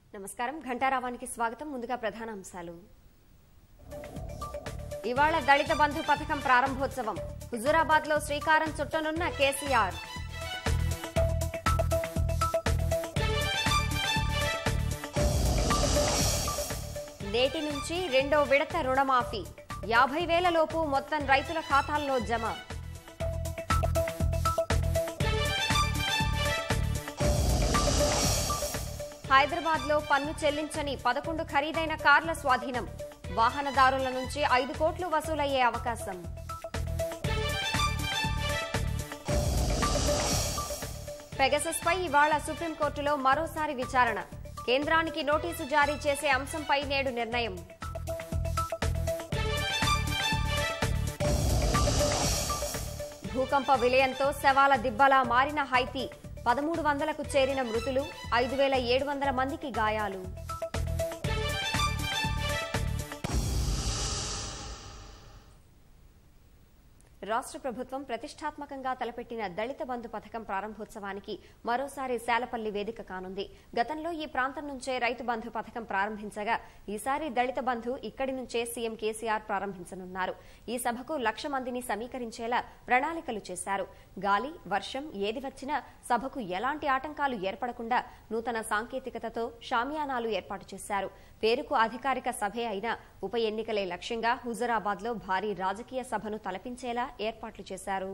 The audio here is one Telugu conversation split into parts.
నమస్కారం ఘంటారావానికి స్వాగతం ముందుగా ప్రధాన అంశాలు ఇవాళ దళిత బంధు పథకం ప్రారంభోత్సవం హుజూరాబాద్ లో శ్రీకారం చుట్టనున్న కేసీఆర్ నేటి నుంచి రెండో విడత రుణమాఫీ యాభై వేల లోపు మొత్తం రైతుల ఖాతాల్లో జమ హైదరాబాద్ లో పన్ను చెల్లించని పదకొండు ఖరీదైన కార్ల స్వాధీనం వాహనదారుల నుంచి ఐదు కోట్లు వసూలయ్యే అవకాశం పెగసస్ పై ఇవాళ సుప్రీంకోర్టులో మరోసారి విచారణ కేంద్రానికి నోటీసు జారీ చేసే అంశంపై నేడు నిర్ణయం భూకంప విలయంతో శవాల దిబ్బలా మారిన హైతీ పదమూడు వందలకు చేరిన మృతులు ఐదు వేల ఏడు వందల మందికి గాయాలు రాష్ట్ర ప్రభుత్వం ప్రతిష్టాత్మకంగా తలపెట్టిన దళిత బంధు పథకం ప్రారంభోత్సవానికి మరోసారి శాలపల్లి వేదిక కానుంది గతంలో ఈ ప్రాంతం నుంచే రైతు బంధు పథకం ప్రారంభించగా ఈసారి దళిత బంధు ఇక్కడి నుంచే సీఎం కేసీఆర్ ప్రారంభించనున్నారు ఈ సభకు లక్ష మందిని సమీకరించేలా ప్రణాళికలు చేశారు గాలి వర్షం ఏది వచ్చినా సభకు ఎలాంటి ఆటంకాలు ఏర్పడకుండా నూతన సాంకేతికతతో షామియానాలు ఏర్పాటు చేశారు పేరుకు అధికారిక సభే అయినా ఉప ఎన్నికలే లక్ష్యంగా హుజరాబాద్ లో భారీ రాజకీయ సభను తలపించేలా ఏర్పాట్లు చేశారు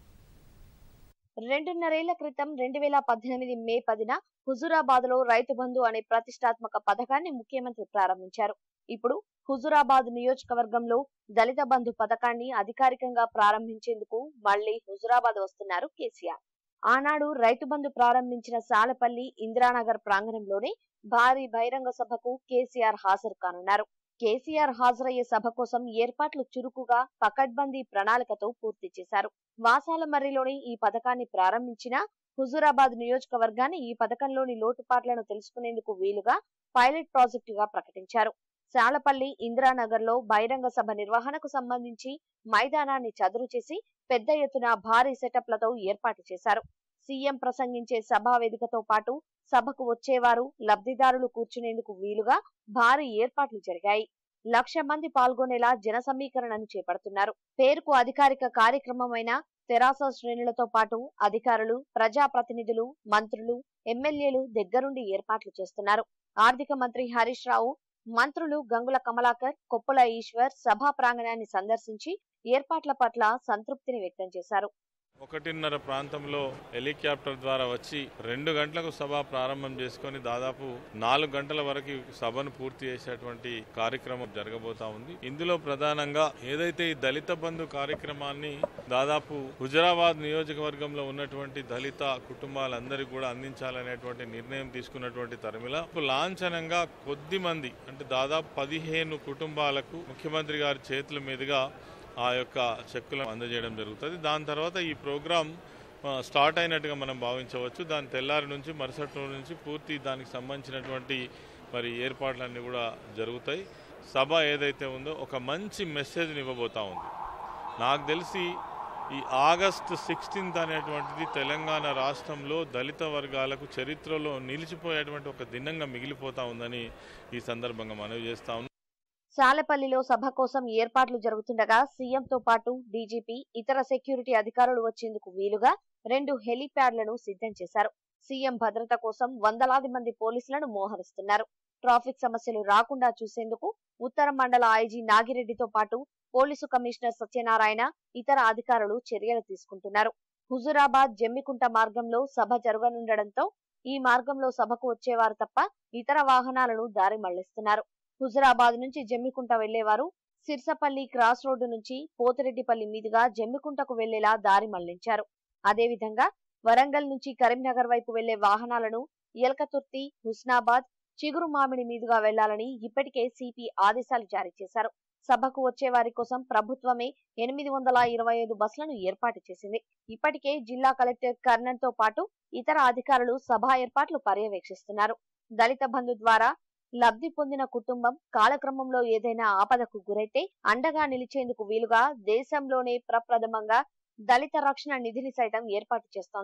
రెండున్నరేళ్ల క్రితం రెండు వేల పద్దెనిమిది మే పదిన హుజురాబాద్ లో రైతు బంధు అనే ప్రతిష్టాత్మక పథకాన్ని ముఖ్యమంత్రి ప్రారంభించారు ఇప్పుడు హుజురాబాద్ నియోజకవర్గంలో దళిత బంధు పథకాన్ని అధికారికంగా ప్రారంభించేందుకు మళ్లీ హుజురాబాద్ వస్తున్నారు కేసీఆర్ ఆనాడు రైతు బంధు ప్రారంభించిన సాలపల్లి ఇందిరానగర్ ప్రాంగణంలోనే భారీ బహిరంగ సభకు కేసీఆర్ హాజరు కానున్నారు కేసీఆర్ హాజరయ్యే సభ కోసం ఏర్పాట్లు చురుకుగా పకడ్బందీ ప్రణాళికతో పూర్తి చేశారు వాసాల మర్రిలోని ఈ పథకాన్ని ప్రారంభించిన హుజూరాబాద్ నియోజకవర్గాన్ని ఈ పథకంలోని లోటుపాట్లను తెలుసుకునేందుకు వీలుగా పైలట్ ప్రాజెక్టుగా ప్రకటించారు శాలపల్లి ఇందిరానగర్ లో బహిరంగ సభ నిర్వహణకు సంబంధించి మైదానాన్ని చదురు చేసి పెద్ద ఎత్తున భారీ సెటప్లతో ఏర్పాటు చేశారు సీఎం ప్రసంగించే సభా వేదికతో పాటు సభకు వచ్చేవారు లబ్ధిదారులు కూర్చునేందుకు వీలుగా భారీ ఏర్పాట్లు జరిగాయి లక్ష మంది పాల్గొనేలా జన సమీకరణను చేపడుతున్నారు పేరుకు అధికారిక కార్యక్రమమైన తెరాస శ్రేణులతో పాటు అధికారులు ప్రజాప్రతినిధులు మంత్రులు ఎమ్మెల్యేలు దగ్గరుండి ఏర్పాట్లు చేస్తున్నారు ఆర్థిక మంత్రి హరీష్ రావు మంత్రులు గంగుల కమలాకర్ కొప్పుల ఈశ్వర్ సభా ప్రాంగణాన్ని సందర్శించి ఏర్పాట్ల పట్ల సంతృప్తిని వ్యక్తం చేశారు ఒకటిన్నర ప్రాంతంలో హెలికాప్టర్ ద్వారా వచ్చి రెండు గంటలకు సభ ప్రారంభం చేసుకొని దాదాపు నాలుగు గంటల వరకు సభను పూర్తి చేసేటువంటి కార్యక్రమం జరగబోతా ఉంది ఇందులో ప్రధానంగా ఏదైతే ఈ దళిత బంధు కార్యక్రమాన్ని దాదాపు హుజరాబాద్ నియోజకవర్గంలో ఉన్నటువంటి దళిత కుటుంబాలందరికీ కూడా అందించాలనేటువంటి నిర్ణయం తీసుకున్నటువంటి తరమిల లాంఛనంగా కొద్ది మంది అంటే దాదాపు పదిహేను కుటుంబాలకు ముఖ్యమంత్రి గారి చేతుల మీదుగా ఆ యొక్క చెక్కులను అందజేయడం జరుగుతుంది దాని తర్వాత ఈ ప్రోగ్రాం ఆ, స్టార్ట్ అయినట్టుగా మనం భావించవచ్చు దాని తెల్లారి నుంచి మరుసటి రోజు నుంచి పూర్తి దానికి సంబంధించినటువంటి మరి ఏర్పాట్లన్నీ కూడా జరుగుతాయి సభ ఏదైతే ఉందో ఒక మంచి మెసేజ్ని ఇవ్వబోతా ఉంది నాకు తెలిసి ఈ ఆగస్ట్ సిక్స్టీన్త్ అనేటువంటిది తెలంగాణ రాష్ట్రంలో దళిత వర్గాలకు చరిత్రలో నిలిచిపోయేటువంటి ఒక దినంగా మిగిలిపోతా ఉందని ఈ సందర్భంగా మనవి చేస్తా ఉన్నాను సాలపల్లిలో సభ కోసం ఏర్పాట్లు జరుగుతుండగా సీఎంతో పాటు డీజీపీ ఇతర సెక్యూరిటీ అధికారులు వచ్చేందుకు వీలుగా రెండు హెలీప్యాడ్లను సిద్ధం చేశారు సీఎం భద్రత కోసం వందలాది మంది పోలీసులను మోహరిస్తున్నారు ట్రాఫిక్ సమస్యలు రాకుండా చూసేందుకు ఉత్తర మండల ఐజీ నాగిరెడ్డితో పాటు పోలీసు కమిషనర్ సత్యనారాయణ ఇతర అధికారులు చర్యలు తీసుకుంటున్నారు హుజురాబాద్ జమ్మికుంట మార్గంలో సభ జరగనుండడంతో ఈ మార్గంలో సభకు వచ్చేవారు తప్ప ఇతర వాహనాలను దారి మళ్లిస్తున్నారు హుజురాబాద్ నుంచి జమ్మికుంట వెళ్లేవారు సిర్సపల్లి క్రాస్ రోడ్డు నుంచి పోతిరెడ్డిపల్లి మీదుగా జమ్మికుంటకు వెళ్లేలా దారి మళ్లించారు అదేవిధంగా వరంగల్ నుంచి కరీంనగర్ వైపు వెళ్లే వాహనాలను ఎలకతుర్తి హుస్నాబాద్ చిగురు మామిడి మీదుగా వెళ్లాలని ఇప్పటికే సిపి ఆదేశాలు జారీ చేశారు సభకు వచ్చే వారి కోసం ప్రభుత్వమే ఎనిమిది వందల ఇరవై ఐదు బస్సులను ఏర్పాటు చేసింది ఇప్పటికే జిల్లా కలెక్టర్ కర్ణన్ తో పాటు ఇతర అధికారులు సభ ఏర్పాట్లు పర్యవేక్షిస్తున్నారు దళిత బంధు ద్వారా లబ్ధి పొందిన కుటుంబం కాలక్రమంలో ఏదైనా ఆపదకు గురైతే అండగా నిలిచేందుకు వీలుగా దేశంలోనే ప్రప్రథమంగా దళిత రక్షణ నిధిని సైతం ఏర్పాటు చేస్తోంది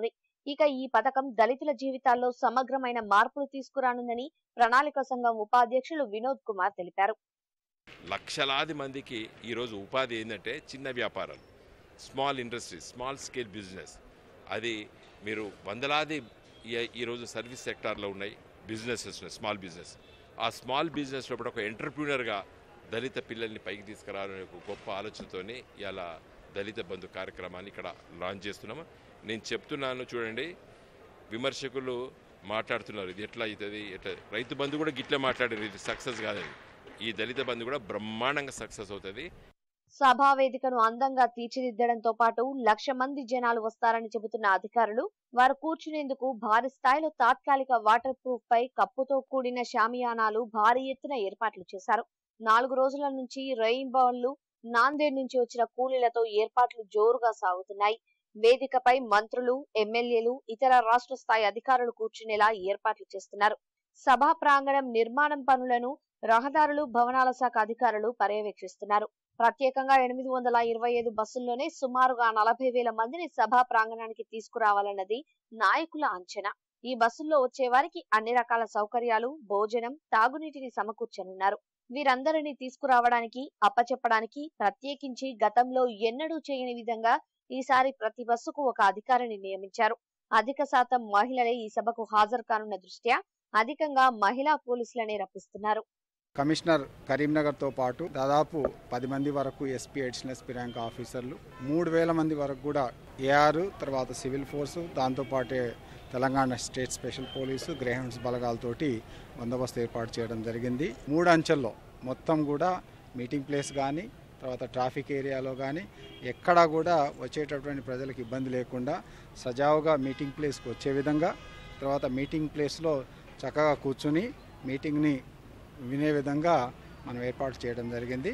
ఇక ఈ పథకం దళితుల జీవితాల్లో సమగ్రమైన మార్పులు తీసుకురానుందని ప్రణాళిక సంఘం ఉపాధ్యక్షులు వినోద్ కుమార్ తెలిపారు లక్షలాది మందికి ఈరోజు ఉపాధి ఏంటంటే చిన్న వ్యాపారాలు small industries small scale business అది మీరు వందలాది ఈ- ఈరోజు సర్వీస్ సెక్టార్లో ఉన్నాయి బిజినెసెస్ ఉన్నాయి స్మాల్ బిజినెస్ ఆ స్మాల్ బిజినెస్లో కూడా ఒక ఎంటర్ప్రీనర్గా దళిత పిల్లల్ని పైకి తీసుకురావాలనే ఒక గొప్ప ఆలోచనతోనే ఇలా దళిత బంధు కార్యక్రమాన్ని ఇక్కడ లాంచ్ చేస్తున్నాము నేను చెప్తున్నాను చూడండి విమర్శకులు మాట్లాడుతున్నారు ఇది ఎట్లా అవుతుంది ఎట్లా రైతు బంధు కూడా గిట్లే మాట్లాడారు ఇది సక్సెస్ కాదని ఈ దళిత బంధు కూడా బ్రహ్మాండంగా సక్సెస్ అవుతుంది సభా వేదికను అందంగా తీర్చిదిద్దడంతో పాటు లక్ష మంది జనాలు వస్తారని చెబుతున్న అధికారులు వారు కూర్చునేందుకు భారీ స్థాయిలో తాత్కాలిక వాటర్ ప్రూఫ్ పై కప్పుతో కూడిన షామియానాలు భారీ ఎత్తున ఏర్పాట్లు చేశారు నాలుగు రోజుల నుంచి రెయిన్ బాల్లు నాందేడ్ నుంచి వచ్చిన కూలీలతో ఏర్పాట్లు జోరుగా సాగుతున్నాయి వేదికపై మంత్రులు ఎమ్మెల్యేలు ఇతర రాష్ట్ర స్థాయి అధికారులు కూర్చునేలా ఏర్పాట్లు చేస్తున్నారు సభా ప్రాంగణం నిర్మాణం పనులను రహదారులు భవనాల శాఖ అధికారులు పర్యవేక్షిస్తున్నారు ప్రత్యేకంగా ఎనిమిది వందల ఇరవై ఐదు బస్సుల్లోనే సుమారుగా నలభై వేల మందిని సభా ప్రాంగణానికి తీసుకురావాలన్నది నాయకుల అంచనా ఈ బస్సుల్లో వచ్చే వారికి అన్ని రకాల సౌకర్యాలు భోజనం తాగునీటిని సమకూర్చనున్నారు వీరందరినీ తీసుకురావడానికి అప్పచెప్పడానికి ప్రత్యేకించి గతంలో ఎన్నడూ చేయని విధంగా ఈసారి ప్రతి బస్సుకు ఒక అధికారిని నియమించారు అధిక శాతం మహిళలే ఈ సభకు హాజరు కానున్న దృష్ట్యా అధికంగా మహిళా పోలీసులనే రప్పిస్తున్నారు కమిషనర్ కరీంనగర్తో పాటు దాదాపు పది మంది వరకు ఎస్పీ అడిషనల్ ఎస్పీ ర్యాంక్ ఆఫీసర్లు మూడు వేల మంది వరకు కూడా ఏఆర్ తర్వాత సివిల్ ఫోర్సు దాంతోపాటే Telangana state special police greyhounds బలగాలతోటి బందోబస్తు ఏర్పాటు చేయడం జరిగింది మూడు అంచెల్లో మొత్తం కూడా మీటింగ్ ప్లేస్ కానీ తర్వాత ట్రాఫిక్ ఏరియాలో కానీ ఎక్కడా కూడా వచ్చేటటువంటి ప్రజలకు ఇబ్బంది లేకుండా సజావుగా మీటింగ్ ప్లేస్కి వచ్చే విధంగా తర్వాత మీటింగ్ ప్లేస్లో చక్కగా కూర్చుని మీటింగ్ని వినే విధంగా మనం ఏర్పాటు చేయడం జరిగింది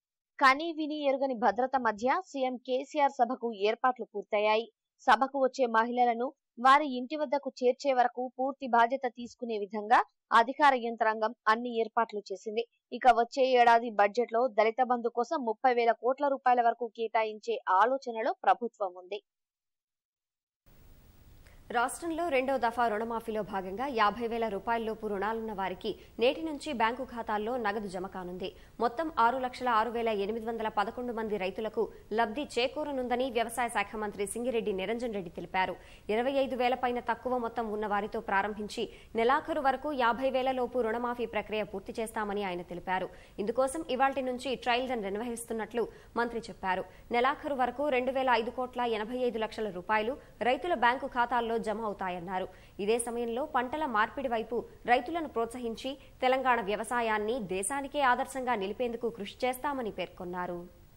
కని విని ఎరుగని భద్రత మధ్య సీఎం కేసీఆర్ సభకు ఏర్పాట్లు పూర్తయ్యాయి సభకు వచ్చే మహిళలను వారి ఇంటి వద్దకు చేర్చే వరకు పూర్తి బాధ్యత తీసుకునే విధంగా అధికార యంత్రాంగం అన్ని ఏర్పాట్లు చేసింది ఇక వచ్చే ఏడాది బడ్జెట్ లో దళిత బంధు కోసం ముప్పై వేల కోట్ల రూపాయల వరకు కేటాయించే ఆలోచనలో ప్రభుత్వం ఉంది రాష్ట్రంలో రెండో దఫా రుణమాఫీలో భాగంగా యాభై వేల రూపాయలలోపు రుణాలున్న వారికి నేటి నుంచి బ్యాంకు ఖాతాల్లో నగదు జమ కానుంది మొత్తం ఆరు లక్షల ఆరు వేల ఎనిమిది వందల పదకొండు మంది రైతులకు లబ్ధి చేకూరనుందని వ్యవసాయ శాఖ మంత్రి సింగిరెడ్డి నిరంజన్ రెడ్డి తెలిపారు ఇరవై ఐదు వేల పైన తక్కువ మొత్తం ఉన్న వారితో ప్రారంభించి నెలాఖరు వరకు యాభై వేల లోపు రుణమాఫీ ప్రక్రియ పూర్తి చేస్తామని ఆయన తెలిపారు ఇందుకోసం ఇవాల్టి నుంచి ట్రయల్ రన్ నిర్వహిస్తున్నట్లు మంత్రి చెప్పారు నెలాఖరు వరకు రెండు వేల ఐదు కోట్ల ఎనభై ఐదు లక్షల రూపాయలు రైతుల బ్యాంకు ఖాతాల్లో జమ అవుతాయన్నారు ఇదే సమయంలో పంటల మార్పిడి వైపు రైతులను ప్రోత్సహించి తెలంగాణ వ్యవసాయాన్ని దేశానికే ఆదర్శంగా నిలిపేందుకు కృషి చేస్తామని పేర్కొన్నారు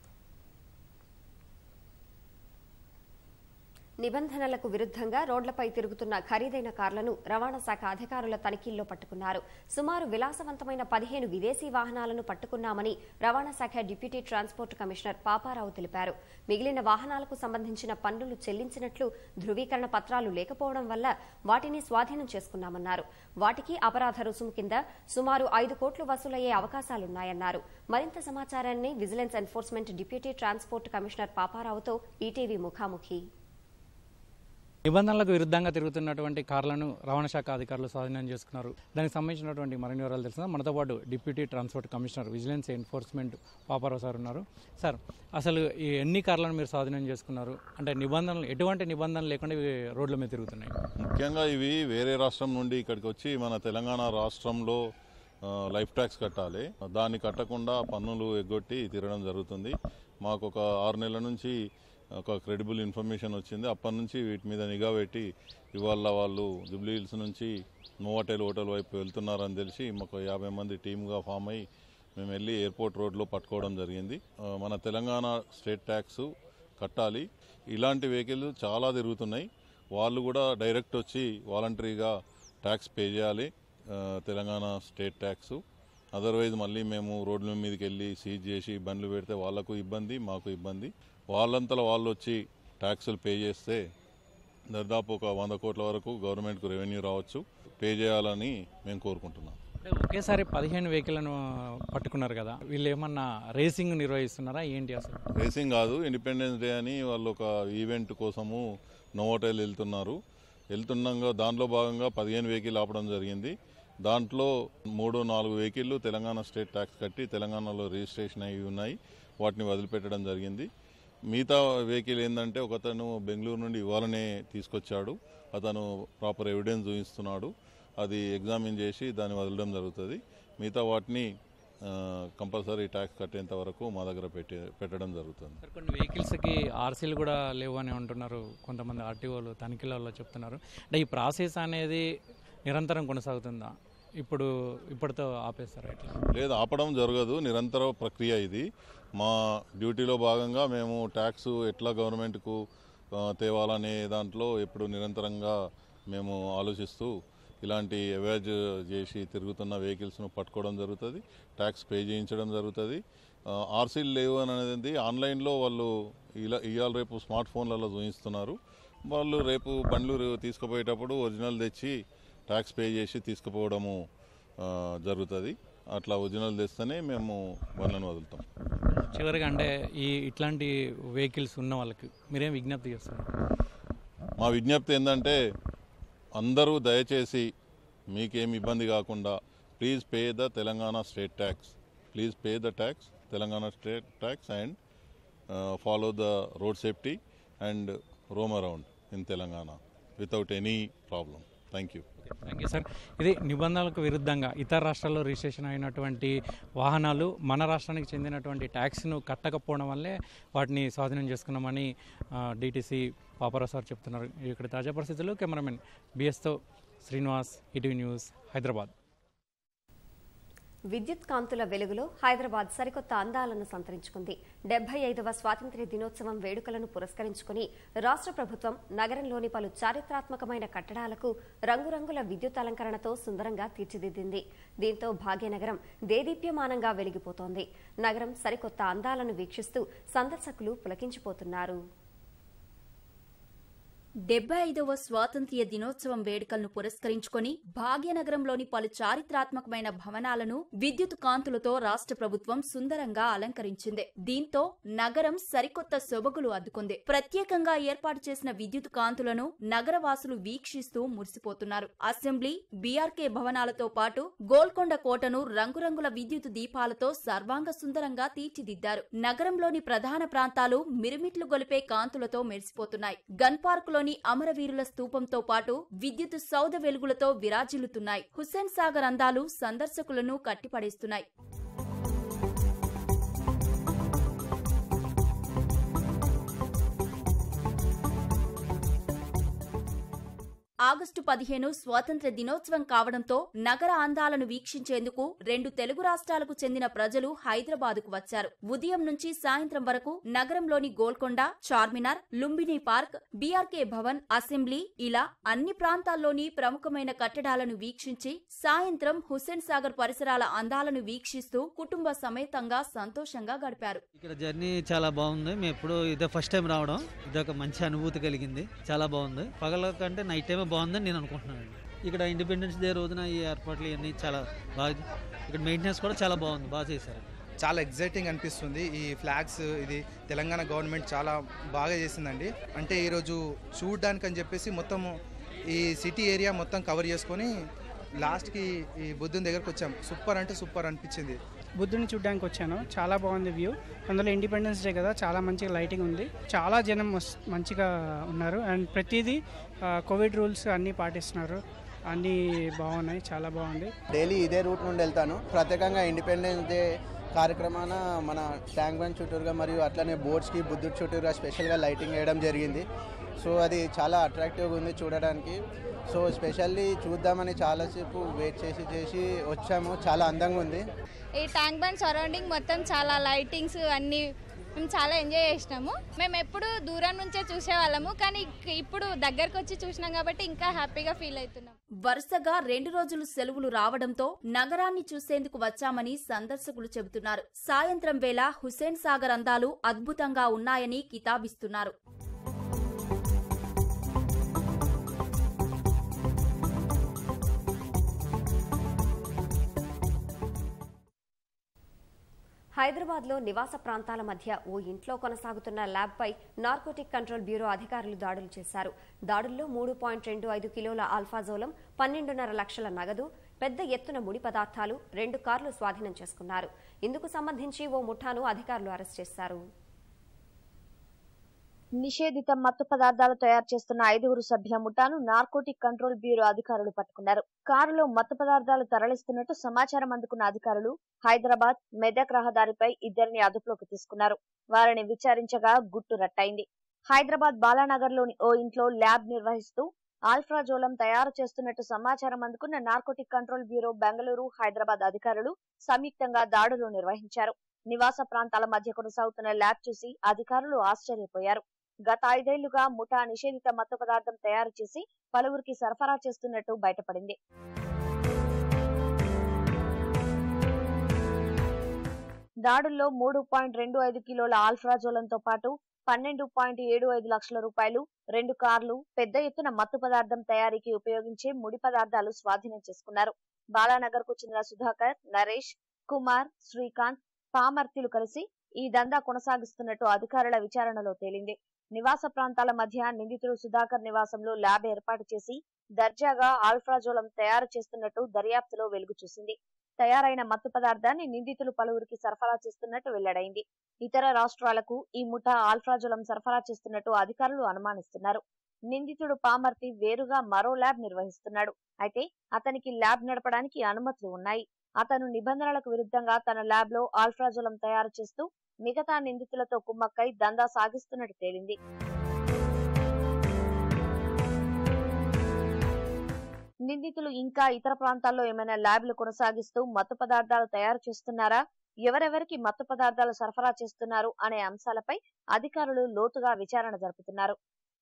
నిబంధనలకు విరుద్ధంగా రోడ్లపై తిరుగుతున్న ఖరీదైన కార్లను రవాణా శాఖ అధికారుల తనిఖీల్లో పట్టుకున్నారు సుమారు విలాసవంతమైన పదిహేను విదేశీ వాహనాలను పట్టుకున్నామని రవాణా శాఖ డిప్యూటీ ట్రాన్స్పోర్ట్ కమిషనర్ పాపారావు తెలిపారు మిగిలిన వాహనాలకు సంబంధించిన పన్నులు చెల్లించినట్లు ధృవీకరణ పత్రాలు లేకపోవడం వల్ల వాటిని స్వాధీనం చేసుకున్నామన్నారు వాటికి అపరాధ రుసుము కింద సుమారు ఐదు కోట్లు వసూలయ్యే అవకాశాలున్నాయన్నారు మరింత సమాచారాన్ని vigilance enforcement deputy transport commissioner పాపారావుతో ఈటీవీ ముఖాముఖి నిబంధనలకు విరుద్ధంగా తిరుగుతున్నటువంటి కార్లను రవాణా శాఖ అధికారులు స్వాధీనం చేసుకున్నారు దానికి సంబంధించినటువంటి మరిన్ని వివరాలు తెలిసిన మనతో పాటు deputy transport commissioner vigilance enforcement Paparao sir ఉన్నారు సార్ అసలు ఈ ఎన్ని కార్లను మీరు స్వాధీనం చేసుకున్నారు అంటే నిబంధనలు ఎటువంటి నిబంధనలు లేకుండా ఇవి రోడ్ల మీద తిరుగుతున్నాయి ముఖ్యంగా ఇవి వేరే రాష్ట్రం నుండి ఇక్కడికి వచ్చి మన తెలంగాణ రాష్ట్రంలో ఆ, లైఫ్ ట్యాక్స్ కట్టాలి దాన్ని కట్టకుండా పన్నులు ఎగ్గొట్టి తిరగడం జరుగుతుంది మాకు ఒక ఆరు నెలల నుంచి ఒక క్రెడిబుల్ ఇన్ఫర్మేషన్ వచ్చింది అప్పటి నుంచి వీటి మీద నిఘా పెట్టి ఇవాళ వాళ్ళు జుబ్లీ హిల్స్ నుంచి నోవాటెల్ హోటల్ వైపు వెళ్తున్నారని తెలిసి మాకు యాభై మంది టీమ్గా ఫామ్ అయ్యి మేము వెళ్ళి ఎయిర్పోర్ట్ రోడ్లో పట్టుకోవడం జరిగింది ఆ, మన తెలంగాణ స్టేట్ ట్యాక్స్ కట్టాలి ఇలాంటి వెహికల్ చాలా తిరుగుతున్నాయి వాళ్ళు కూడా డైరెక్ట్ వచ్చి వాలంటరీగా ట్యాక్స్ పే చేయాలి ఆ, తెలంగాణ స్టేట్ ట్యాక్స్ అదర్వైజ్ మళ్ళీ మేము రోడ్ల మీదకి వెళ్ళి సీజ్ చేసి బండ్లు పెడితే వాళ్ళకు ఇబ్బంది మాకు ఇబ్బంది వాళ్ళంతలో వాళ్ళు వచ్చి ట్యాక్సులు పే చేస్తే దాదాపు ఒక వంద కోట్ల వరకు గవర్నమెంట్కు రెవెన్యూ రావచ్చు పే చేయాలని మేము కోరుకుంటున్నాం అంటే ఒకేసారి పదిహేను వెహికల్లను పట్టుకున్నారు కదా వీళ్ళు ఏమన్నా రేసింగ్ నిర్వహిస్తున్నారా ఏంటి అసలు రేసింగ్ కాదు ఇండిపెండెన్స్ డే అని వాళ్ళు ఒక ఈవెంట్ కోసము నోవోటైల్ వెళ్తున్నారు వెళ్తుండగా దాంట్లో భాగంగా పదిహేను వెహికల్ ఆపడం జరిగింది దాంట్లో మూడు నాలుగు వెహికల్లు తెలంగాణ స్టేట్ ట్యాక్స్ కట్టి తెలంగాణలో రిజిస్ట్రేషన్ అయి ఉన్నాయి వాటిని వదిలిపెట్టడం జరిగింది మిగతా వెహికల్ ఏంటంటే ఒకతను బెంగళూరు నుండి ఇవాళనే తీసుకొచ్చాడు అతను ప్రాపర్ ఎవిడెన్స్ చూపిస్తున్నాడు అది ఎగ్జామిన్ చేసి దాన్ని వదలడం జరుగుతుంది మిగతా వాటిని కంపల్సరీ ట్యాక్స్ కట్టేంత వరకు మా దగ్గర పెట్టి పెట్టడం జరుగుతుంది సార్ కొన్ని వెహికల్స్కి ఆర్సీలు కూడా లేవు అని అంటున్నారు కొంతమంది ఆర్టీఓలు తనిఖీలలో చెప్తున్నారు అంటే ఈ ప్రాసెస్ అనేది నిరంతరం కొనసాగుతుందా ఇప్పుడు ఇప్పటితో ఆపేస్తారా ఇట్లా లేదు ఆపడం జరగదు నిరంతర ప్రక్రియ ఇది మా డ్యూటీలో భాగంగా మేము ట్యాక్స్ ఎట్లా గవర్నమెంట్కు ఆ, తేవాలనే దాంట్లో ఎప్పుడు నిరంతరంగా మేము ఆలోచిస్తూ ఇలాంటి అవాజ్ చేసి తిరుగుతున్న వెహికల్స్ను పట్టుకోవడం జరుగుతుంది ట్యాక్స్ పే చేయించడం జరుగుతుంది ఆర్సీలు లేవు అని అనేది ఆన్లైన్లో వాళ్ళు ఇలా ఇవాళ రేపు స్మార్ట్ ఫోన్లలో చూపిస్తున్నారు వాళ్ళు రేపు బండ్లు రే- తీసుకుపోయేటప్పుడు ఒరిజినల్ తెచ్చి ట్యాక్స్ పే చేసి తీసుకుపోవడము ఆ, జరుగుతుంది అట్లా ఒరిజినల్ తెస్తేనే మేము బండ్లను వదులుతాం చివరిగా అంటే ఈ ఇట్లాంటి వెహికల్స్ ఉన్న వాళ్ళకి మీరేం విజ్ఞప్తి చేస్తున్నారు మా విజ్ఞప్తి ఏంటంటే అందరూ దయచేసి మీకేం ఇబ్బంది కాకుండా please pay the Telangana state tax please pay the tax Telangana state tax and follow the road safety and roam around in Telangana without any problem thank you thank you sir ఇది నిబంధనలకు విరుద్ధంగా ఇతర రాష్ట్రాల్లో రిజిస్ట్రేషన్ అయినటువంటి వాహనాలు మన రాష్ట్రానికి చెందినటువంటి ట్యాక్స్ను కట్టకపోవడం వల్లే వాటిని స్వాధీనం చేసుకున్నామని డిటీసీ పాపరావు సార్ చెప్తున్నారు ఇక్కడ తాజా పరిస్థితుల్లో కెమెరామెన్ బిఎస్తో శ్రీనివాస్ ఈటీవీ న్యూస్ హైదరాబాద్ విద్యుత్ కాంతుల వెలుగులో హైదరాబాద్ సరికొత్త అందాలను సంతరించుకుంది డెబ్బై ఐదవ స్వాతంత్ర్య దినోత్సవం వేడుకలను పురస్కరించుకుని రాష్ట్ర ప్రభుత్వం నగరంలోని పలు చారిత్రాత్మకమైన కట్టడాలకు రంగురంగుల విద్యుత్ అలంకరణతో సుందరంగా తీర్చిదిద్దింది దీంతో భాగ్యనగరం దేదీప్యమానంగా వెలిగిపోతోంది నగరం సరికొత్త అందాలను వీక్షిస్తూ సందర్శకులు పులకించిపోతున్నారు డెబ్బై ఐదవ స్వాతంత్ర్య దినోత్సవం వేడుకలను పురస్కరించుకొని భాగ్యనగరంలోని పలు చారిత్రాత్మకమైన భవనాలను విద్యుత్ కాంతులతో రాష్ట్ర ప్రభుత్వం సుందరంగా అలంకరించింది దీంతో నగరం సరికొత్త సొబగులు అద్దుకుంది ప్రత్యేకంగా ఏర్పాటు చేసిన విద్యుత్ కాంతులను నగరవాసులు వీక్షిస్తూ మురిసిపోతున్నారు అసెంబ్లీ బీఆర్కే భవనాలతో పాటు గోల్కొండ కోటను రంగురంగుల విద్యుత్ దీపాలతో సర్వాంగ సుందరంగా తీర్చిదిద్దారు నగరంలోని ప్రధాన ప్రాంతాలు మిరుమిట్లు గొలిపే కాంతులతో మెరిసిపోతున్నాయి గన్ పార్కులోని అమరవీరుల స్తూపంతో పాటు విద్యుత్ సౌద వెలుగులతో విరాజిల్లుతున్నాయి హుస్సేన్ సాగర్ అందాలు సందర్శకులను కట్టిపడేస్తున్నాయి ఆగస్టు పదిహేను స్వాతంత్ర్య దినోత్సవం కావడంతో నగర అందాలను వీక్షించేందుకు రెండు తెలుగు రాష్ట్రాలకు చెందిన ప్రజలు హైదరాబాదుకు వచ్చారు ఉదయం నుంచి సాయంత్రం వరకు నగరంలోని గోల్కొండ చార్మినార్ లుంబిని పార్క్ బీఆర్కే భవన్ అసెంబ్లీ ఇలా అన్ని ప్రాంతాల్లోని ప్రముఖమైన కట్టడాలను వీక్షించి సాయంత్రం హుస్సేన్ సాగర్ పరిసరాల అందాలను వీక్షిస్తూ కుటుంబ సమేతంగా సంతోషంగా గడిపారు ఇక్కడ జర్నీ చాలా బాగుంది మేము ఎప్పుడు ఇదే ఫస్ట్ టైం రావడం ఇదొక మంచి అనుభూతి కలిగింది చాలా బాగుంది పగల కంటే నైట్ టైమే బాగుందని నేను అనుకుంటున్నాను ఇక్కడ ఇండిపెండెన్స్ డే రోజున ఈ ఏర్పాట్లు ఇవన్నీ చాలా బాగా ఇక్కడ మెయింటెనెన్స్ కూడా చాలా బాగుంది బాగా చేశారు చాలా ఎగ్జైటింగ్ అనిపిస్తుంది ఈ ఫ్లాగ్స్ ఇది తెలంగాణ గవర్నమెంట్ చాలా బాగా చేసిందండి అంటే ఈరోజు చూడడానికి అని చెప్పేసి మొత్తం ఈ సిటీ ఏరియా మొత్తం కవర్ చేసుకొని లాస్ట్కి ఈ బుద్ధుని దగ్గరకు వచ్చాం సూపర్ అంటే సూపర్ అనిపించింది బుద్ధుని చూడడానికి వచ్చాను చాలా బాగుంది వ్యూ అందులో ఇండిపెండెన్స్ డే కదా చాలా మంచిగా లైటింగ్ ఉంది చాలా జనం మస్- మంచిగా ఉన్నారు అండ్ ప్రతిదీ ఆ, కోవిడ్ రూల్స్ అన్నీ పాటిస్తున్నారు అన్నీ బాగున్నాయి చాలా బాగుంది డైలీ ఇదే రూట్ నుండి వెళ్తాను ప్రత్యేకంగా ఇండిపెండెన్స్ డే కార్యక్రమాన మన ట్యాంక్ బండ్ చుట్టూరుగా మరియు అట్లనే బోట్స్కి బుద్ధుడి చుట్టూరుగా స్పెషల్గా లైటింగ్ వేయడం జరిగింది సో అది చాలా అట్రాక్టివ్గా ఉంది చూడడానికి సో స్పెషల్లీ చూద్దామని చాలాసేపు వెయిట్ చేసి చేసి వచ్చాము చాలా అందంగా ఉంది ఈ ట్యాంక్ బండ్ సరౌండింగ్ మొత్తం చాలా లైటింగ్స్ అన్నీ మేము చాలా ఎంజాయ్ చేసినాము మేము ఎప్పుడు దూరం నుంచే చూసేవాళ్ళము కానీ ఇక్- ఇప్పుడు దగ్గరకు వచ్చి చూసినాం కాబట్టి ఇంకా హ్యాపీగా ఫీల్ అవుతున్నాం వరుసగా రెండు రోజులు సెలవులు రావడంతో నగరాన్ని చూసేందుకు వచ్చామని సందర్శకులు చెబుతున్నారు సాయంత్రం వేళ హుస్సేన్ సాగర్ అందాలు అద్భుతంగా ఉన్నాయని కితాబిస్తున్నారు హైదరాబాద్లో నివాస ప్రాంతాల మధ్య ఓ ఇంట్లో కొనసాగుతున్న ల్యాబ్పై నార్కోటిక్ కంట్రోల్ బ్యూరో అధికారులు దాడులు చేశారు దాడుల్లో మూడు పాయింట్ రెండు ఐదు కిలోల ఆల్ఫాజోలం పన్నెండున్నర లక్షల నగదు పెద్ద ఎత్తున ముడి పదార్థాలు రెండు కార్లు స్వాధీనం చేసుకున్నారు ఇందుకు సంబంధించి ఓ ముఠాను అధికారులు అరెస్ట్ చేశారు నిషేధిత మత్తు పదార్థాలు తయారు చేస్తున్న ఐదుగురు సభ్యుల ముఠాను నార్కోటిక్ కంట్రోల్ బ్యూరో అధికారులు పట్టుకున్నారు కారులో మత్తు పదార్థాలు తరలిస్తున్నట్టు సమాచారం అందుకున్న అధికారులు హైదరాబాద్ మెదక్ రహదారిపై ఇద్దరిని అదుపులోకి తీసుకున్నారు వారిని విచారించగా గుట్టు రట్టయింది హైదరాబాద్ బాలానగర్ లోని ఓ ఇంట్లో ల్యాబ్ నిర్వహిస్తూ ఆల్ఫ్రాజోలం తయారు చేస్తున్నట్టు సమాచారం అందుకున్న narcotic control bureau Bengaluru Hyderabad అధికారులు సంయుక్తంగా దాడులు నిర్వహించారు నివాస ప్రాంతాల మధ్య కొనసాగుతున్న ల్యాబ్ చూసి అధికారులు ఆశ్చర్యపోయారు గత ఐదేళ్లుగా ముఠా నిషేధిత మత్తు పదార్థం తయారు చేసి పలువురికి సరఫరా చేస్తున్నట్టు బయటపడింది దాడుల్లో మూడు పాయింట్ రెండు ఐదు కిలోల ఆల్ఫ్రాజోలంతో పాటు పన్నెండు పాయింట్ ఏడు ఐదు లక్షల రూపాయలు రెండు కార్లు పెద్ద ఎత్తున మత్తు పదార్థం తయారీకి ఉపయోగించే ముడి పదార్థాలు స్వాధీనం చేసుకున్నారు బాలానగర్ కు చెందిన సుధాకర్ నరేష్ కుమార్ శ్రీకాంత్ పామర్తిలు కలిసి ఈ దందా కొనసాగిస్తున్నట్టు అధికారుల విచారణలో తేలింది నివాస ప్రాంతాల మధ్య నిందితుడు సుధాకర్ నివాసంలో ల్యాబ్ ఏర్పాటు చేసి దర్జాగా ఆల్ఫ్రాజోలం తయారు చేస్తున్నట్టు దర్యాప్తులో వెలుగు చూసింది తయారైన మత్తు పదార్థాన్ని నిందితులు పలువురికి సరఫరా చేస్తున్నట్టు వెల్లడైంది ఇతర రాష్ట్రాలకు ఈ ముఠా ఆల్ఫ్రాజోలం సరఫరా చేస్తున్నట్టు అధికారులు అనుమానిస్తున్నారు నిందితుడు పామర్తి వేరుగా మరో ల్యాబ్ నిర్వహిస్తున్నాడు అయితే అతనికి ల్యాబ్ నడపడానికి అనుమతులు ఉన్నాయి అతను నిబంధనలకు విరుద్ధంగా తన ల్యాబ్ లో ఆల్ఫ్రాజోలం తయారు చేస్తూ మిగతా నిందితులతో కుమ్మక్కై దందా సాగిస్తున్నట్టు తేలింది నిందితులు ఇంకా ఇతర ప్రాంతాల్లో ఏమైనా ల్యాబ్లు కొనసాగిస్తూ మత్తు పదార్థాలు తయారు చేస్తున్నారా ఎవరెవరికి మత్తు పదార్థాలు సరఫరా చేస్తున్నారు అనే అంశాలపై అధికారులు లోతుగా విచారణ జరుపుతున్నారు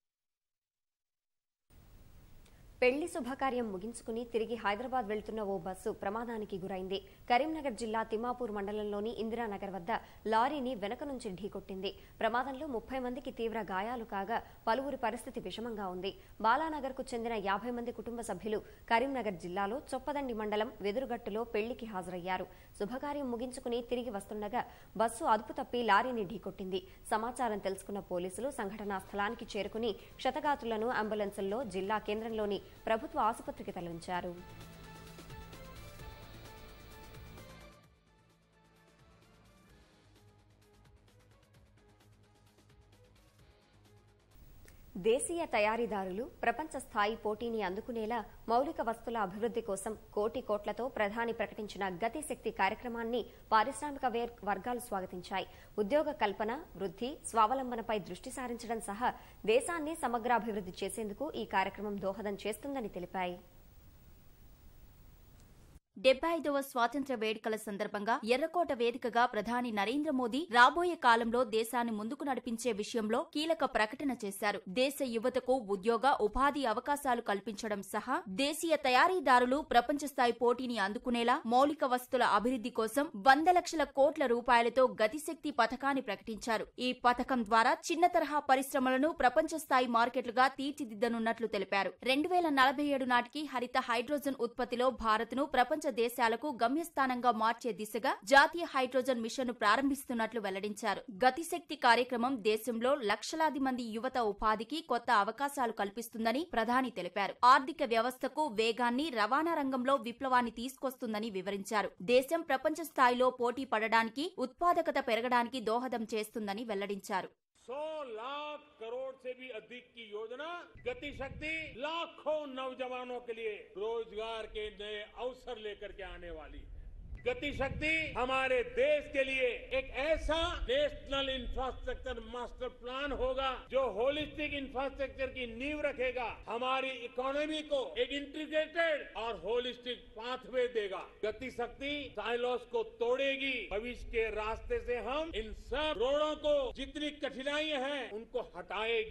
పెళ్లి శుభకార్యం ముగించుకుని తిరిగి హైదరాబాద్ వెళ్తున్న ఓ బస్సు ప్రమాదానికి గురైంది కరీంనగర్ జిల్లా తిమ్మాపూర్ మండలంలోని ఇందిరానగర్ వద్ద లారీని వెనక నుంచి ఢీకొట్టింది ప్రమాదంలో ముప్పై మందికి తీవ్ర గాయాలు కాగా పలువురి పరిస్థితి విషమంగా ఉంది బాలానగర్ కు చెందిన యాభై మంది కుటుంబ సభ్యులు కరీంనగర్ జిల్లాలో చొప్పదండి మండలం వెదురుగట్టులో పెళ్లికి హాజరయ్యారు శుభకార్యం ముగించుకుని తిరిగి వస్తుండగా బస్సు అదుపు తప్పి లారీని ఢీకొట్టింది సమాచారం తెలుసుకున్న పోలీసులు సంఘటనా స్థలానికి చేరుకుని క్షతగాతులను అంబులెన్సుల్లో జిల్లా కేంద్రంలోని ప్రభుత్వ ఆసుపత్రికి తరలించారు దేశీయ తయారీదారులు ప్రపంచ స్థాయి పోటీని అందుకునేలా మౌలిక వస్తుల అభివృద్ధి కోసం కోటి కోట్లతో ప్రధాని ప్రకటించిన గతిశక్తి కార్యక్రమాన్ని పారిశ్రామిక వేర్- వర్గాలు స్వాగతించాయి ఉద్యోగ కల్పన వృద్ధి స్వావలంబనపై దృష్టి సారించడం సహా దేశాన్ని సమగ్రాభివృద్ధి చేసేందుకు ఈ కార్యక్రమం దోహదం చేస్తుందని తెలిపాయి డెబ్బై ఐదవ స్వాతంత్ర్య వేడుకల సందర్భంగా ఎర్రకోట వేదికగా ప్రధాని నరేంద్ర మోదీ రాబోయే కాలంలో దేశాన్ని ముందుకు నడిపించే విషయంలో కీలక ప్రకటన చేశారు దేశ యువతకు ఉద్యోగ ఉపాధి అవకాశాలు కల్పించడం సహా దేశీయ తయారీదారులు ప్రపంచ స్థాయి పోటీని అందుకునేలా మౌలిక వస్తుల అభివృద్ధి కోసం వంద లక్షల కోట్ల రూపాయలతో గతిశక్తి పథకాన్ని ప్రకటించారు ఈ పథకం ద్వారా చిన్న తరహా పరిశ్రమలను ప్రపంచ స్థాయి మార్కెట్లుగా తీర్చిదిద్దనున్నట్లు తెలిపారు రెండు వేల నలభై ఏడు నాటికి హరిత హైడ్రోజన్ ఉత్పత్తిలో భారత్ను ప్రపంచ దేశాలకు గమ్యస్థానంగా మార్చే దిశగా జాతీయ హైడ్రోజన్ మిషన్ ను ప్రారంభిస్తున్నట్లు వెల్లడించారు గతిశక్తి కార్యక్రమం దేశంలో లక్షలాది మంది యువత ఉపాధికి కొత్త అవకాశాలు కల్పిస్తుందని ప్రధాని తెలిపారు ఆర్థిక వ్యవస్థకు వేగాన్ని రవాణా రంగంలో విప్లవాన్ని తీసుకొస్తుందని వివరించారు దేశం ప్రపంచ స్థాయిలో పోటీ పడడానికి ఉత్పాదకత పెరగడానికి దోహదం చేస్తుందని వెల్లడించారు सौ लाख करोड़ से भी अधिक की योजना गति शक्ति लाखों नौजवानों के लिए रोजगार के नए अवसर लेकर के आने वाली है गति शक्ति हमारे देश के लिए एक ऐसा नेशनल इंफ्रास्ट्रक्चर मास्टर प्लान होगा जो होलिस्टिक इंफ्रास्ट्रक्चर की नींव रखेगा हमारी इकोनॉमी को एक इंटीग्रेटेड और होलिस्टिक पाथवे देगा गति शक्ति साइलोस को तोड़ेगी भविष्य के रास्ते से हम इन सब रोड़ों को जितनी कठिनाई है उनको हटाएगी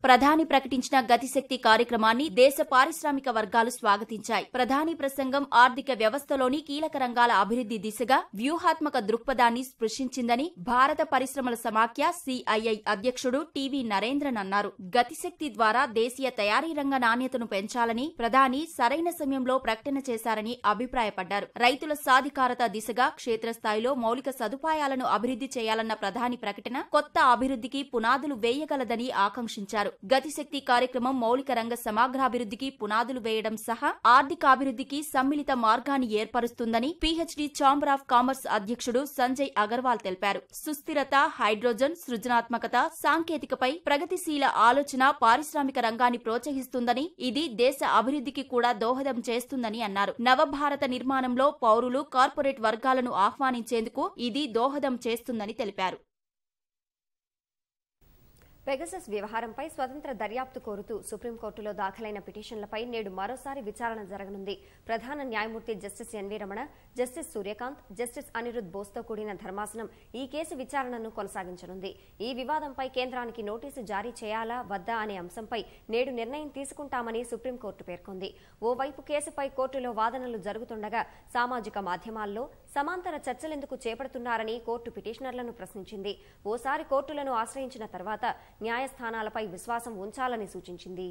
ప్రధాని ప్రకటించిన గతిశక్తి కార్యక్రమాన్ని దేశ పారిశ్రామిక వర్గాలు స్వాగతించాయి ప్రధాని ప్రసంగం ఆర్థిక వ్యవస్థలోని కీలక రంగాల అభివృద్ధి దిశగా వ్యూహాత్మక దృక్పథాన్ని స్పృశించిందని భారత పరిశ్రమల సమాఖ్య సిఐఐ అధ్యక్షుడు టివి నరేంద్రన్ అన్నారు గతిశక్తి ద్వారా దేశీయ తయారీ రంగ నాణ్యతను పెంచాలని ప్రధాని సరైన సమయంలో ప్రకటన చేశారని అభిప్రాయపడ్డారు రైతుల సాధికారత దిశగా క్షేత్రస్థాయిలో మౌలిక సదుపాయాలను అభివృద్ధి చేయాలన్న ప్రధాని ప్రకటన కొత్త అభివృద్ధికి పునాదులు వేయగలదని ఆకాంక్షించారు గతిశక్తి కార్యక్రమం మౌలిక రంగ సమగ్రాభివృద్ధికి పునాదులు వేయడం సహా ఆర్థికాభివృద్ధికి సమ్మిళిత మార్గాన్ని ఏర్పరుస్తుందని పీహెచ్డీ ఛాంబర్ ఆఫ్ కామర్స్ అధ్యక్షుడు సంజయ్ అగర్వాల్ తెలిపారు సుస్థిరత హైడ్రోజన్ సృజనాత్మకత సాంకేతికపై ప్రగతిశీల ఆలోచన పారిశ్రామిక రంగాన్ని ప్రోత్సహిస్తుందని ఇది దేశ అభివృద్ధికి కూడా దోహదం చేస్తుందని అన్నారు నవభారత నిర్మాణంలో పౌరులు కార్పొరేట్ వర్గాలను ఆహ్వానించేందుకు ఇది దోహదం చేస్తుందని తెలిపారు పెగసస్ వ్యవహారంపై స్వతంత్ర దర్యాప్తు కోరుతూ సుప్రీంకోర్టులో దాఖలైన పిటిషన్లపై నేడు మరోసారి విచారణ జరగనుంది ప్రధాన న్యాయమూర్తి justice NV Ramana justice Surya Kant justice Anirudh బోస్తో కూడిన ధర్మాసనం ఈ కేసు విచారణను కొనసాగించనుంది ఈ వివాదంపై కేంద్రానికి నోటీసు జారీ చేయాలా వద్దా అనే అంశంపై నేడు నిర్ణయం తీసుకుంటామని సుప్రీంకోర్టు పేర్కొంది ఓవైపు కేసుపై కోర్టులో వాదనలు జరుగుతుండగా సామాజిక మాధ్యమాల్లో సమాంతర చర్చలెందుకు చేపడుతున్నారని కోర్టు పిటిషనర్లను ప్రశ్నించింది ఓసారి కోర్టులను ఆశ్రయించిన తర్వాత న్యాయస్థానాలపై విశ్వాసం ఉంచాలని సూచించింది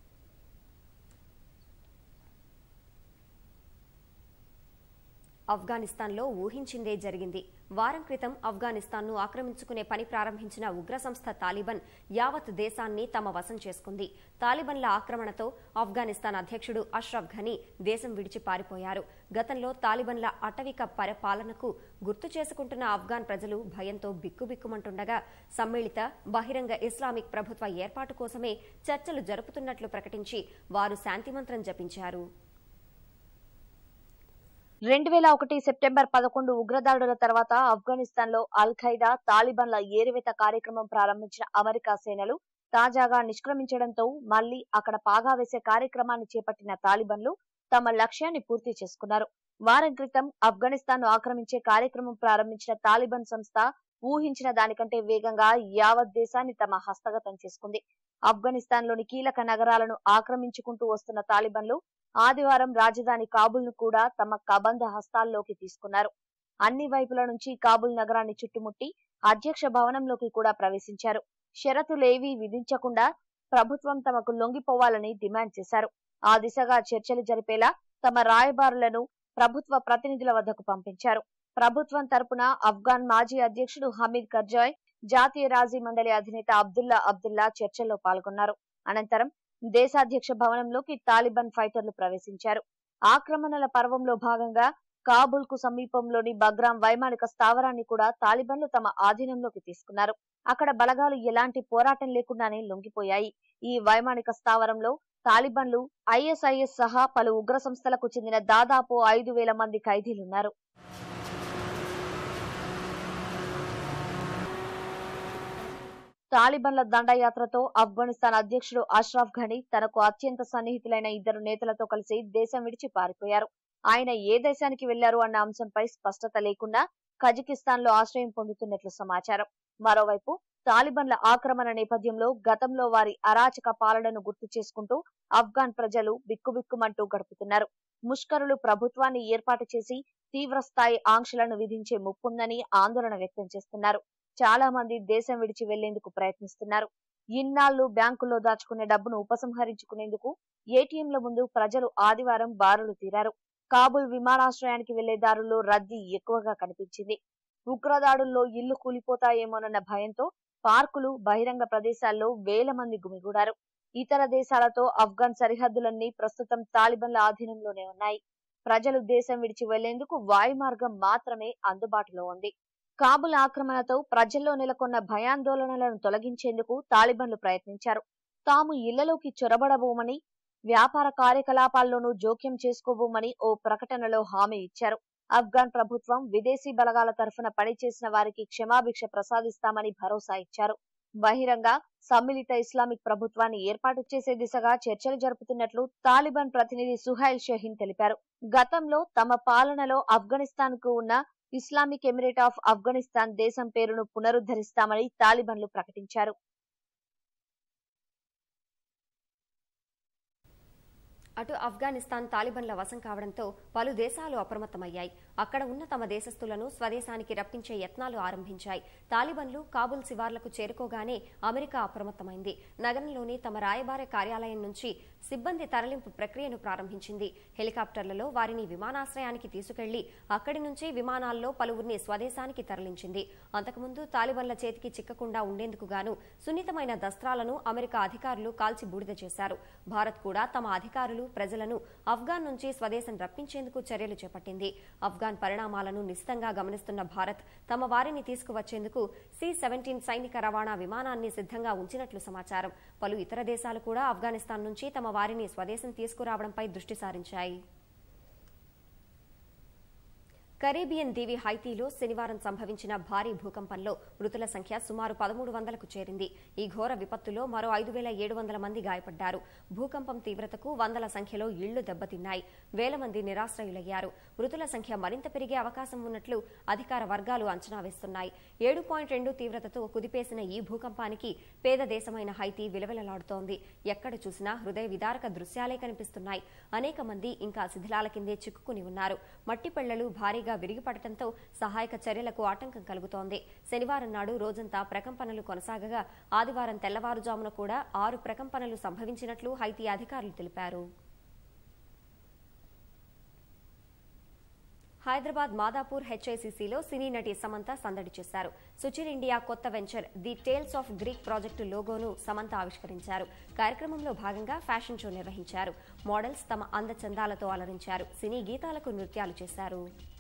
ఆఫ్ఘనిస్తాన్లో ఊహించిందే జరిగింది వారం క్రితం ఆఫ్ఘనిస్తాన్ను ఆక్రమించుకునే పని ప్రారంభించిన ఉగ్ర సంస్థ తాలిబాన్ యావత్ దేశాన్ని తమ వశం చేసుకుంది తాలిబాన్ల ఆక్రమణతో ఆఫ్ఘనిస్తాన్ అధ్యక్షుడు అష్రఫ్ ఘనీ దేశం విడిచి పారిపోయారు గతంలో తాలిబాన్ల అటవిక పరిపాలనకు గుర్తు చేసుకుంటున్న ఆఫ్ఘాన్ ప్రజలు భయంతో బిక్కుబిక్కుమంటుండగా సమ్మిళిత బహిరంగ ఇస్లామిక్ ప్రభుత్వ ఏర్పాటు కోసమే చర్చలు జరుపుతున్నట్లు ప్రకటించి వారు శాంతిమంత్రం జపించారు రెండు వేల ఒకటి సెప్టెంబర్ పదకొండు ఉగ్రదాడుల తర్వాత ఆఫ్ఘనిస్తాన్ లో అల్ ఖైదా తాలిబాన్ల ఏరివేత కార్యక్రమం ప్రారంభించిన అమెరికా సేనలు తాజాగా నిష్క్రమించడంతో మళ్లీ అక్కడ పాగా వేసే కార్యక్రమాన్ని చేపట్టిన తాలిబాన్లు తమ లక్ష్యాన్ని పూర్తి చేసుకున్నారు వారం క్రితం ఆఫ్ఘనిస్తాన్ ను ఆక్రమించే కార్యక్రమం ప్రారంభించిన తాలిబాన్ సంస్థ ఊహించిన దానికంటే వేగంగా యావత్ దేశాన్ని తమ హస్తగతం చేసుకుంది ఆఫ్ఘనిస్తాన్ లోని కీలక నగరాలను ఆక్రమించుకుంటూ వస్తున్న తాలిబాన్లు ఆదివారం రాజధాని కాబుల్ ను కూడా తమ కబంధ హస్తాల్లోకి తీసుకున్నారు అన్ని వైపుల నుంచి కాబుల్ నగరాన్ని చుట్టుముట్టి అధ్యక్ష భవనంలోకి కూడా ప్రవేశించారు షరతులేవీ విధించకుండా ప్రభుత్వం తమకు లొంగిపోవాలని డిమాండ్ చేశారు ఆ దిశగా చర్చలు జరిపేలా తమ రాయబారులను ప్రభుత్వ ప్రతినిధుల వద్దకు పంపించారు ప్రభుత్వం తరపున ఆఫ్ఘాన్ మాజీ అధ్యక్షుడు హమీద్ కర్జాయ్ జాతీయ రాజీ మండలి అధినేత అబ్దుల్లా అబ్దుల్లా చర్చల్లో పాల్గొన్నారు అనంతరం దేశాధ్యక్ష భవనంలోకి తాలిబాన్ ఫైటర్లు ప్రవేశించారు ఆక్రమణల పర్వంలో భాగంగా కాబుల్ కు సమీపంలోని బగ్రాం వైమానిక స్థావరాన్ని కూడా తాలిబాన్లు తమ ఆధీనంలోకి తీసుకున్నారు అక్కడ బలగాలు ఎలాంటి పోరాటం లేకుండానే లొంగిపోయాయి ఈ వైమానిక స్థావరంలో తాలిబాన్లు ఐఎస్ఐఎస్ సహా పలు ఉగ్ర సంస్థలకు చెందిన దాదాపు ఐదు వేల మంది ఖైదీలున్నారు తాలిబాన్ల దండయాత్రతో ఆఫ్ఘనిస్తాన్ అధ్యక్షుడు అష్రఫ్ ఘనీ తనకు అత్యంత సన్నిహితులైన ఇద్దరు నేతలతో కలిసి దేశం విడిచి పారిపోయారు ఆయన ఏ దేశానికి వెళ్లారు అన్న అంశంపై స్పష్టత లేకుండా కజకిస్తాన్ లో ఆశ్రయం పొందుతున్నట్లు సమాచారం మరోవైపు తాలిబాన్ల ఆక్రమణ నేపథ్యంలో గతంలో వారి అరాచక పాలనను గుర్తు చేసుకుంటూ ఆఫ్ఘాన్ ప్రజలు బిక్కుబిక్కుమంటూ గడుపుతున్నారు ముష్కరులు ప్రభుత్వాన్ని ఏర్పాటు చేసి తీవ్రస్థాయి ఆంక్షలను విధించే ముప్పుందని ఆందోళన వ్యక్తం చేస్తున్నారు చాలా మంది దేశం విడిచి వెళ్లేందుకు ప్రయత్నిస్తున్నారు ఇన్నాళ్లు బ్యాంకుల్లో దాచుకునే డబ్బును ఉపసంహరించుకునేందుకు ఏటీఎంల ముందు ప్రజలు ఆదివారం బారులు తీరారు కాబుల్ విమానాశ్రయానికి వెళ్లే దారుల్లో రద్దీ ఎక్కువగా కనిపించింది ఉగ్రదాడుల్లో ఇల్లు కూలిపోతాయేమోనన్న భయంతో పార్కులు బహిరంగ ప్రదేశాల్లో వేల మంది గుమిగూడారు ఇతర దేశాలతో ఆఫ్ఘాన్ సరిహద్దులన్నీ ప్రస్తుతం తాలిబాన్ల ఆధీనంలోనే ఉన్నాయి ప్రజలు దేశం విడిచి వెళ్లేందుకు వాయు మార్గం మాత్రమే అందుబాటులో ఉంది కాబుల్ ఆక్రమణతో ప్రజల్లో నెలకొన్న భయాందోళనలను తొలగించేందుకు తాలిబాన్లు ప్రయత్నించారు తాము ఇళ్లలోకి చొరబడబోమని వ్యాపార కార్యకలాపాల్లోనూ జోక్యం చేసుకోబోమని ఓ ప్రకటనలో హామీ ఇచ్చారు ఆఫ్ఘాన్ ప్రభుత్వం విదేశీ బలగాల తరఫున పనిచేసిన వారికి క్షమాభిక్ష ప్రసాదిస్తామని భరోసా ఇచ్చారు బహిరంగ సమ్మిళిత ఇస్లామిక్ ప్రభుత్వాన్ని ఏర్పాటు చేసే దిశగా చర్చలు జరుపుతున్నట్లు తాలిబాన్ ప్రతినిధి సుహైల్ షహీన్ తెలిపారు గతంలో తమ పాలనలో ఆఫ్ఘనిస్తాన్ కు ఉన్న ఇస్లామిక్ ఎమిరేట్ ఆఫ్ ఆఫ్ఘనిస్తాన్ దేశం పేరును పునరుద్ధరిస్తామని తాలిబాన్లు ప్రకటించారు అటు ఆఫ్ఘనిస్తాన్ తాలిబన్ల వశం కావడంతో పలు దేశాలు అప్రమత్తమయ్యాయి అక్కడ ఉన్న తమ దేశస్థులను స్వదేశానికి రప్పించే యత్నాలు ఆరంభించాయి తాలిబన్లు కాబుల్ శివార్లకు చేరుకోగానే అమెరికా అప్రమత్తమైంది నగరంలోని తమ రాయబార కార్యాలయం నుంచి సిబ్బంది తరలింపు ప్రక్రియను ప్రారంభించింది హెలికాప్టర్లలో వారిని విమానాశ్రయానికి తీసుకెళ్లి అక్కడి నుంచి విమానాల్లో పలువురిని స్వదేశానికి తరలించింది అంతకుముందు తాలిబన్ల చేతికి చిక్కకుండా ఉండేందుకు గాను సున్నితమైన దస్త్రాలను అమెరికా అధికారులు కాల్చి బూడిద చేశారు భారత్ కూడా తమ అధికారులు ప్రజలను ఆఫ్ఘాన్ నుంచి స్వదేశం రప్పించేందుకు చర్యలు చేపట్టింది ఆఫ్ఘాన్ పరిణామాలను నిశితంగా గమనిస్తున్న భారత్ తమ వారిని తీసుకువచ్చేందుకు సి సెవెంటీన్ సైనిక రవాణా విమానాన్ని సిద్ధంగా ఉంచినట్లు సమాచారం పలు ఇతర దేశాలు కూడా ఆఫ్ఘనిస్తాన్ నుంచి తమ వారిని స్వదేశం తీసుకురావడంపై దృష్టి సారించాయి కరేబియన్ దీవి హైతీలో శనివారం సంభవించిన భారీ భూకంపంలో మృతుల సంఖ్య సుమారు పదమూడు వందలకు చేరింది ఈ ఘోర విపత్తులో మరో ఐదు వేల ఏడు వందల మంది గాయపడ్డారు భూకంపం తీవ్రతకు వందల సంఖ్యలో ఇళ్లు దెబ్బతిన్నాయి వేల మంది నిరాశ్రయులయ్యారు మృతుల సంఖ్య మరింత పెరిగే అవకాశం ఉన్నట్లు అధికార వర్గాలు అంచనా వేస్తున్నాయి ఏడు పాయింట్ రెండు తీవ్రతతో కుదిపేసిన ఈ భూకంపానికి పేద దేశమైన హైతీ విలవిలలాడుతోంది ఎక్కడ చూసినా హృదయ విదారక దృశ్యాలే కనిపిస్తున్నాయి అనేక మంది ఇంకా శిథిలాల కిందే చిక్కుకుని ఉన్నారు మట్టి పెళ్లలు భారీగా విరిగిపడటంతో సహాయక చర్యలకు ఆటంకం కలుగుతోంది శనివారం నాడు రోజంతా ప్రకంపనలు కొనసాగగా ఆదివారం తెల్లవారుజామున కూడా ఆరు ప్రకంపనలు సంభవించినట్లు హైతీ అధికారులు తెలిపారు హైదరాబాద్ మాదాపూర్ హెచ్ఐసిసిలో సినీ నటి సమంత సందడి చేశారు సుచిర్ ఇండియా కొత్త venture the tales of Greek project లోగోను సమంత ఆవిష్కరించారు కార్యక్రమంలో భాగంగా ఫ్యాషన్ షో నిర్వహించారు మోడల్స్ తమ అందచందాలతో అలరించారు సినీ గీతాలకు నృత్యాలు చేశారు